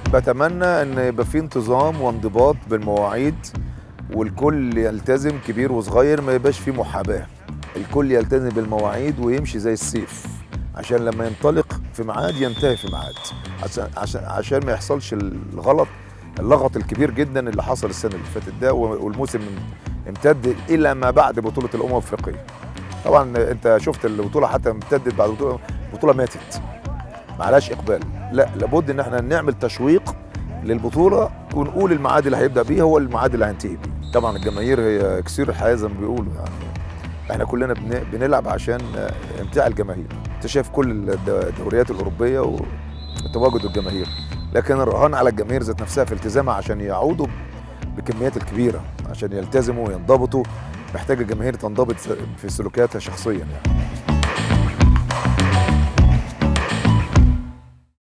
بتمنى ان يبقى في انتظام وانضباط بالمواعيد والكل يلتزم كبير وصغير ما يبقاش في محاباه الكل يلتزم بالمواعيد ويمشي زي السيف عشان لما ينطلق في ميعاد ينتهي في ميعاد عشان عشان عشان ما يحصلش الغلط اللغط الكبير جدا اللي حصل السنه اللي فاتت ده والموسم امتد الى ما بعد بطوله الامم الافريقيه طبعا انت شفت البطوله حتى امتدت بعد البطوله البطوله ماتت معلاش اقبال لا لابد ان احنا نعمل تشويق للبطوله ونقول الميعاد اللي هيبدا بيه هو الميعاد اللي هينتهي بيه طبعا الجماهير هي كسير الحياه زي ما بيقولوا يعني احنا كلنا بن- بنلعب عشان امتاع الجماهير انت شايف كل الد- الدوريات الاوروبيه وتواجد الجماهير لكن الرهان على الجماهير ذات نفسها في التزامها عشان يعودوا بالكميات الكبيره عشان يلتزموا وينضبطوا محتاج الجماهير تنضبط في سلوكياتها شخصيا يعني